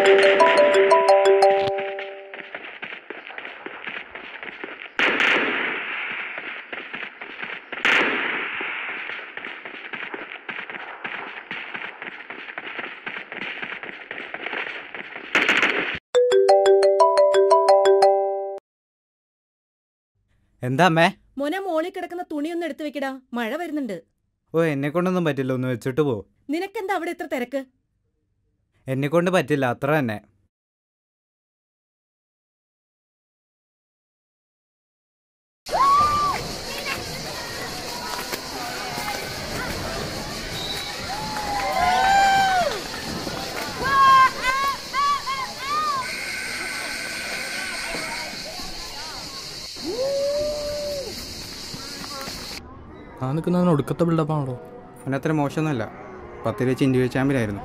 എന്താ അമ്മേ മോനെ മോളിൽ കിടക്കുന്ന തുണിയൊന്നും എടുത്തു വെക്കടാ മഴ വരുന്നുണ്ട് ഓ എന്നെ കൊണ്ടൊന്നും പറ്റില്ല ഒന്ന് വെച്ചിട്ട് പോ നിനക്കെന്താ അവിടെ ഇത്ര തിരക്ക് എന്നെ കൊണ്ട് പറ്റില്ല അത്ര തന്നെ ആ നിൽക്കുന്നതിന് ഒടുക്കത്തെ ബിൽഡപ്പാണല്ലോ അവനത്ര മോശമൊന്നുമല്ല പത്ത് വെച്ച് ഇന്ത്യ ചാമ്പ്യനായിരുന്നു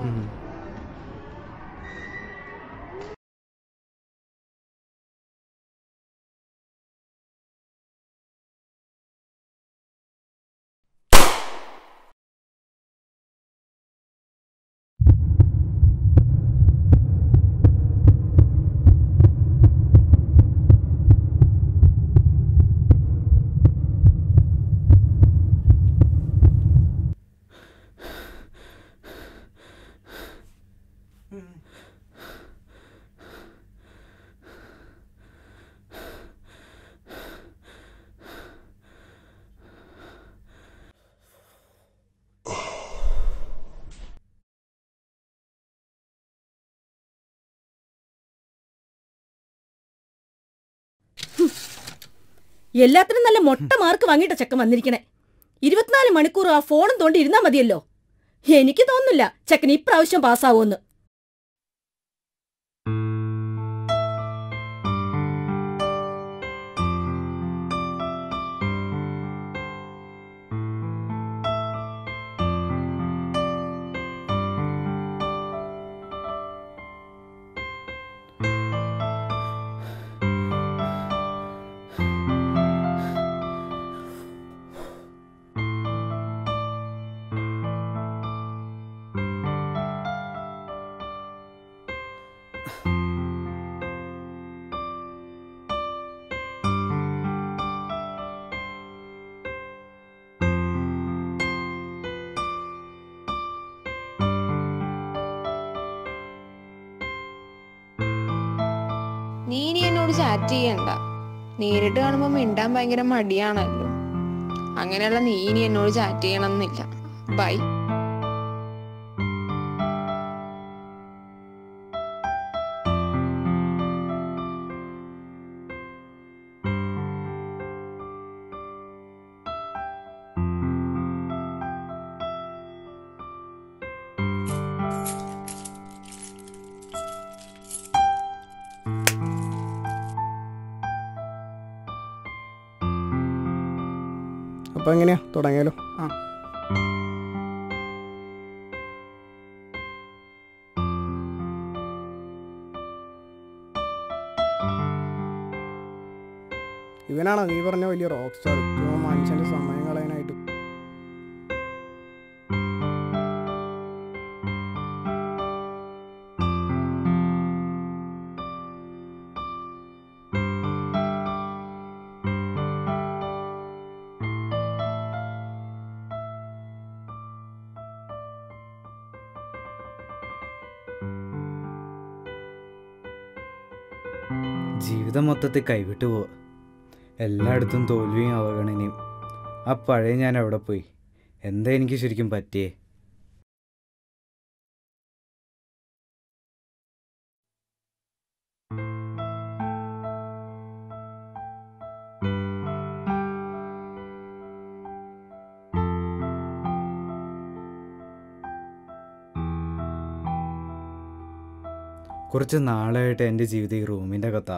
എല്ലാത്തിനും നല്ല മൊട്ട മാർക്ക് വാങ്ങിയിട്ട ചെക്കൻ വന്നിരിക്കണേ ഇരുപത്തിനാല് മണിക്കൂർ ആ ഫോണും തോണ്ടി ഇരുന്നാ മതിയല്ലോ എനിക്ക് തോന്നുന്നില്ല ചെക്കൻ ഇപ്രാവശ്യം പാസ്സാവുമെന്ന് നീ ഇനി എന്നോട് ചാറ്റ് ചെയ്യണ്ട നേരിട്ട് കാണുമ്പോ മിണ്ടാൻ ഭയങ്കര മടിയാണല്ലോ അങ്ങനെയുള്ള നീ ഇനി എന്നോട് ചാറ്റ് ചെയ്യണമെന്നില്ല ബൈ അപ്പോൾ എങ്ങനെയാ തുടങ്ങിയാലോ ആ. ഇവനാണോ നീ പറഞ്ഞ വലിയ റോക്ക് സ്റ്റാർ മനുഷ്യന്റെ സമയം കളയാനായിട്ട് ജീവിതം മൊത്തത്തിൽ കൈവിട്ടു പോവുക എല്ലായിടത്തും തോൽവിയും അവഗണനയും ആ പഴയ ഞാൻ എവിടെ പോയി എന്താ എനിക്ക് ശരിക്കും പറ്റിയേ കുറച്ച് നാളായിട്ട് എൻ്റെ ജീവിതം ഈ റൂമിൻ്റെ അകത്താ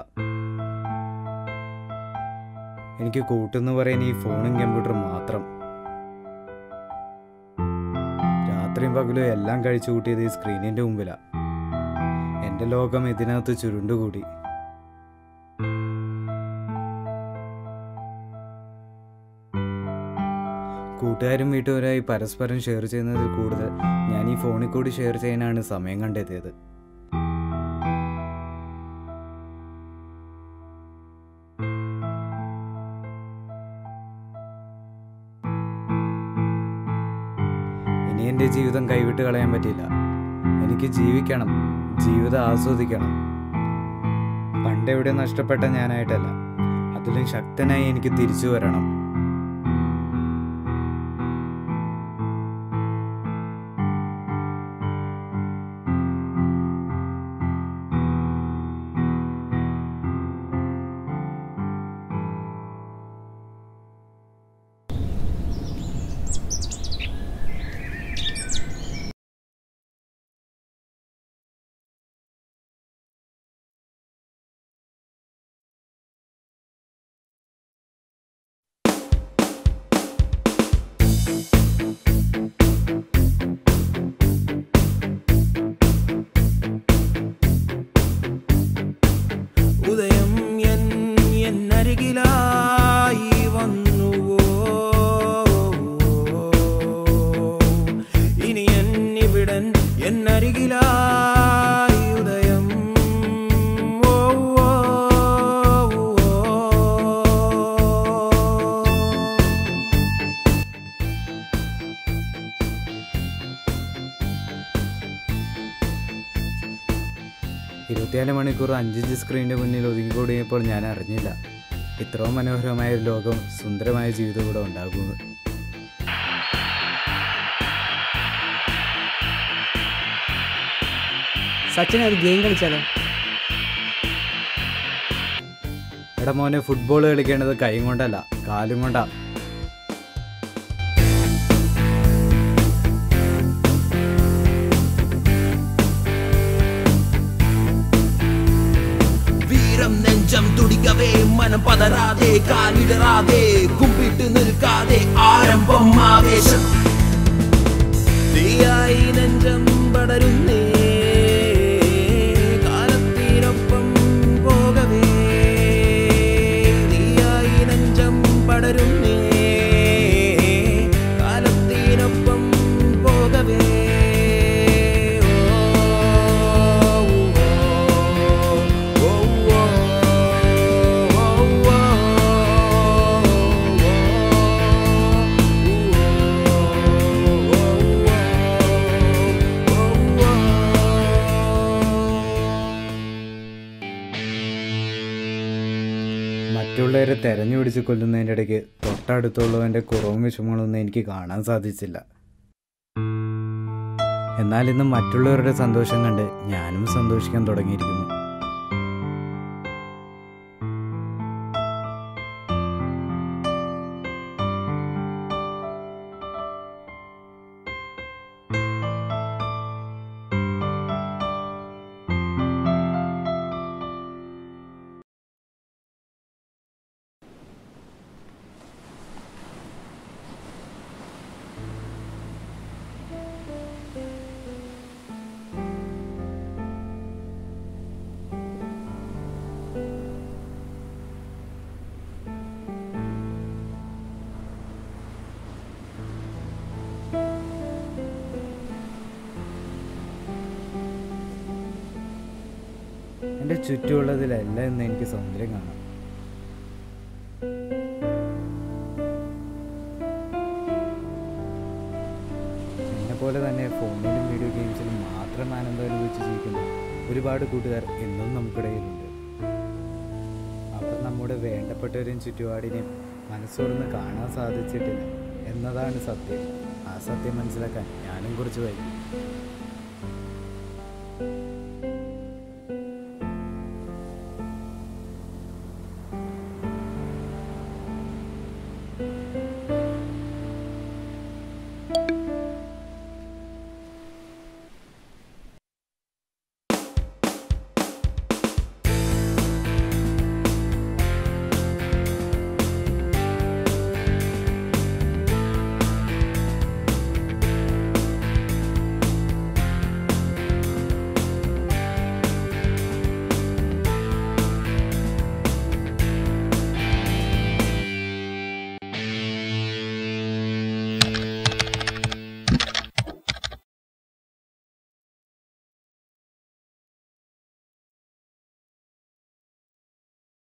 എനിക്ക് കൂട്ടെന്ന് പറയാൻ ഈ ഫോണും കമ്പ്യൂട്ടറും മാത്രം രാത്രിയും പകലും എല്ലാം കഴിച്ചു കൂട്ടിയത് ഈ സ്ക്രീനിൻ്റെ മുമ്പിലാ എൻ്റെ ലോകം ഇതിനകത്ത് ചുരുണ്ടുകൂടി കൂട്ടുകാരും വീട്ടുകാരായി പരസ്പരം ഷെയർ ചെയ്യുന്നതിൽ കൂടുതൽ ഞാൻ ഈ ഫോണിൽ കൂടി ഷെയർ ചെയ്യാനാണ് സമയം കണ്ടെത്തിയത് ഇനി എൻ്റെ ജീവിതം കൈവിട്ട് കളയാൻ പറ്റില്ല എനിക്ക് ജീവിക്കണം ജീവിതം ആസ്വദിക്കണം പണ്ടെവിടെ നഷ്ടപ്പെട്ട ഞാനായിട്ടല്ല അതിലും ശക്തനായി എനിക്ക് തിരിച്ചു വരണം ഉദയം എൻ എന്നരികിലായി വന്നുവോ ഇനി എന്നിവിടൻ എന്നരികിലായി ഉദയം ഓ, ഓ, ഓ. ഇരുപത്തിനാല് മണിക്കൂർ അഞ്ചിഞ്ച് സ്ക്രീനിൻ്റെ മുന്നിൽ ഒതുങ്ങിക്കൂടിയപ്പോൾ ഞാൻ അറിഞ്ഞില്ല ഇത്രയും മനോഹരമായ ഒരു ലോകം സുന്ദരമായ ജീവിതം കൂടെ ഉണ്ടാകുമെന്ന് സച്ചിൻ ഒരു ഗെയിം കളിച്ചാലോ എടാ മോനെ ഫുട്ബോൾ കളിക്കേണ്ടത് കൈയും കൊണ്ടല്ല കാലും കൊണ്ടാ വീരം നെഞ്ചം തുടിക്കവേ മനം പതരാതെ കാലിടറാതെ കുമ്പിട്ട് നിൽക്കാതെ ആരംഭം ആവേശം തീയായി നെഞ്ചം പടരുന്നേ കാലത്തിനൊപ്പം പോകവേ തീയായി നെഞ്ചം പടരുന്നേ കാലത്തിനൊപ്പം പോകവേ ഓ, ഓ, ഓ, ഓ, മറ്റുള്ളവരെ തെരഞ്ഞു പിടിച്ച് കൊല്ലുന്നതിൻ്റെ ഇടയ്ക്ക് തൊട്ടടുത്തുള്ളവൻ്റെ കുറവും വിഷമങ്ങളൊന്നും എനിക്ക് കാണാൻ സാധിച്ചില്ല എന്നാൽ ഇന്ന് മറ്റുള്ളവരുടെ സന്തോഷം കണ്ട് ഞാനും സന്തോഷിക്കാൻ തുടങ്ങിയിരിക്കുന്നു എൻ്റെ ചുറ്റുമുള്ളതിലെല്ലാം ഇന്ന് എനിക്ക് സൗന്ദര്യം കാണാം എന്നെപ്പോലെ തന്നെ ഫോണിലും വീഡിയോ ഗെയിംസിലും മാത്രം ആനന്ദം അനുഭവിച്ച് ജീവിക്കുന്ന ഒരുപാട് കൂട്ടുകാർ ഇന്നും നമുക്കിടയിലുണ്ട് അവർ നമ്മുടെ വേണ്ടപ്പെട്ടവരെയും ചുറ്റുപാടിനെയും മനസ്സോർന്ന് കാണാൻ സാധിച്ചിട്ടില്ല എന്നതാണ് സത്യം ആ സത്യം മനസ്സിലാക്കാൻ ഞാനും കുറച്ച് വൈകി